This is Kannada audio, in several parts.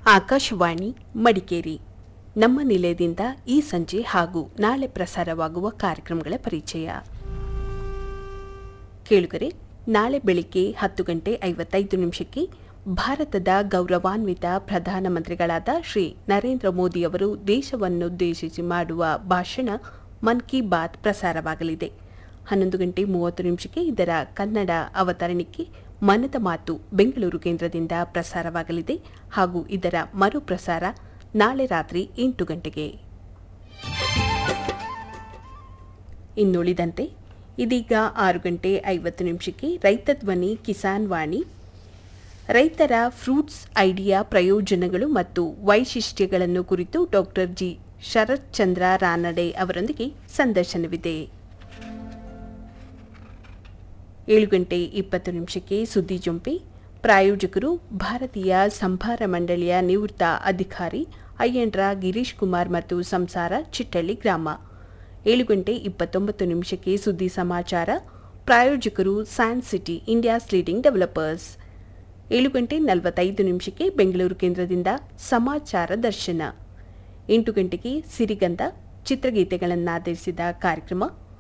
ಆಕಾಶವಾಣಿ ಮಡಿಕೇರಿ ನಮ್ಮ ನಿಲಯದಿಂದ ಈ ಸಂಜೆ ಹಾಗೂ ನಾಳೆ ಪ್ರಸಾರವಾಗುವ ಕಾರ್ಯಕ್ರಮಗಳ ಪರಿಚಯ ಕೇಳುಗರೆ ನಾಳೆ ಬೆಳಿಗ್ಗೆ ಹತ್ತು ಗಂಟೆ ಐವತ್ತೈದು ನಿಮಿಷಕ್ಕೆ ಭಾರತದ ಗೌರವಾನ್ವಿತ ಪ್ರಧಾನಮಂತ್ರಿಗಳಾದ ಶ್ರೀ ನರೇಂದ್ರ ಮೋದಿಯವರು ದೇಶವನ್ನುದ್ದೇಶಿಸಿ ಮಾಡುವ ಭಾಷಣ ಮನ್ ಕಿ ಬಾತ್ ಪ್ರಸಾರವಾಗಲಿದೆ ಹನ್ನೊಂದು ಗಂಟೆ ಮೂವತ್ತು ನಿಮಿಷಕ್ಕೆ ಇದರ ಕನ್ನಡ ಅವತರಣಿಕೆ ಮನದ ಮಾತು ಬೆಂಗಳೂರು ಕೇಂದ್ರದಿಂದ ಪ್ರಸಾರವಾಗಲಿದೆ ಹಾಗೂ ಇದರ ಮರುಪ್ರಸಾರ ನಾಳೆ ರಾತ್ರಿ ಎಂಟು ಗಂಟೆಗೆ ಇನ್ನುಳಿದಂತೆ ಇದೀಗ ಆರು ಗಂಟೆ ಐವತ್ತು ನಿಮಿಷಕ್ಕೆ ರೈತ ಧ್ವನಿ ಕಿಸಾನ್ ವಾಣಿ ರೈತರ ಫ್ರೂಟ್ಸ್ ಐಡಿಯಾ ಪ್ರಯೋಜನಗಳು ಮತ್ತು ವೈಶಿಷ್ಟ್ಯಗಳನ್ನು ಕುರಿತು ಡಾಕ್ಟರ್ ಜಿ ಶರತ್ ಚಂದ್ರ ರಾನಡೆ ಅವರೊಂದಿಗೆ ಸಂದರ್ಶನವಿದೆ ಏಳು ಗಂಟೆ ಇಪ್ಪತ್ತು ನಿಮಿಷಕ್ಕೆ ಸುದ್ದಿ ಜೊಂಪಿ ಪ್ರಾಯೋಜಕರು ಭಾರತೀಯ ಸಂಭಾರ ಮಂಡಳಿಯ ನಿವೃತ್ತ ಅಧಿಕಾರಿ ಅಯ್ಯಂಡ್ರ ಗಿರೀಶ್ ಕುಮಾರ್ ಮತ್ತು ಸಂಸಾರ ಚಿಟ್ಟಳ್ಳಿ ಗ್ರಾಮ ಏಳು ಗಂಟೆ ಇಪ್ಪತ್ತೊಂಬತ್ತು ನಿಮಿಷಕ್ಕೆ ಸುದ್ದಿ ಸಮಾಚಾರ ಪ್ರಾಯೋಜಕರು San City India's leading developers ಏಳು ಗಂಟೆ ನಲವತ್ತೈದು ನಿಮಿಷಕ್ಕೆ ಬೆಂಗಳೂರು ಕೇಂದ್ರದಿಂದ ಸಮಾಚಾರ ದರ್ಶನ ಎಂಟು ಗಂಟೆಗೆ ಸಿರಿಗಂಧ ಚಿತ್ರಗೀತೆಗಳನ್ನಾಧರಿಸಿದ ಕಾರ್ಯಕ್ರಮ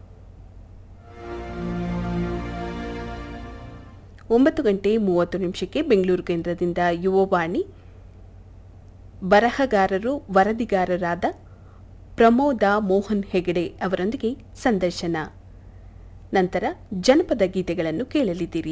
ಒಂಬತ್ತು ಗಂಟೆ ಮೂವತ್ತು ನಿಮಿಷಕ್ಕೆ ಬೆಂಗಳೂರು ಕೇಂದ್ರದಿಂದ ಯುವವಾಣಿ ಬರಹಗಾರರು ವರದಿಗಾರರಾದ ಪ್ರಮೋದ ಮೋಹನ್ ಹೆಗಡೆ ಅವರೊಂದಿಗೆ ಸಂದರ್ಶನ ನಂತರ ಜನಪದ ಗೀತೆಗಳನ್ನು ಕೇಳಲಿದ್ದೀರಿ